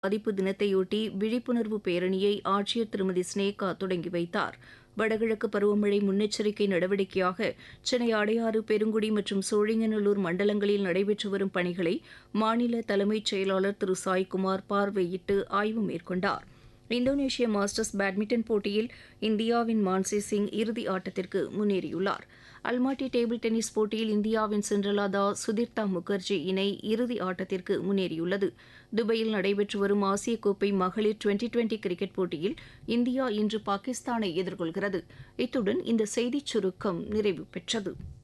பாதிப்பு தினத்தையொட்டி விழிப்புணர்வு பேரணியை ஆட்சியர் திருமதி ஸ்னேகா தொடங்கி வைத்தார் வடகிழக்கு பருவமழை முன்னெச்சரிக்கை நடவடிக்கையாக சென்னை அடையாறு பெருங்குடி மற்றும் சோழிங்கநல்லூர் மண்டலங்களில் நடைபெற்று வரும் பணிகளை மாநில தலைமைச் செயலாளர் திரு சாய்குமார் பார்வையிட்டு ஆய்வு மேற்கொண்டார் இந்தோனேஷிய மாஸ்டர்ஸ் பேட்மிண்டன் போட்டியில் இந்தியாவின் மான்சி சிங் இறுதி ஆட்டத்திற்கு முன்னேறியுள்ளார் அல்மாட்டி டேபிள் டென்னிஸ் போட்டியில் இந்தியாவின் சிண்ட்ரலா தாஸ் சுதிர்தா முகர்ஜி இணை இறுதி ஆட்டத்திற்கு முன்னேறியுள்ளது துபாயில் நடைபெற்று வரும் ஆசிய கோப்பை மகளிர் டுவெண்டி டுவெண்டி கிரிக்கெட் போட்டியில் இந்தியா இன்று பாகிஸ்தானை எதிர்கொள்கிறது இத்துடன் இந்த செய்திச் சுருக்கம் நிறைவு பெற்றது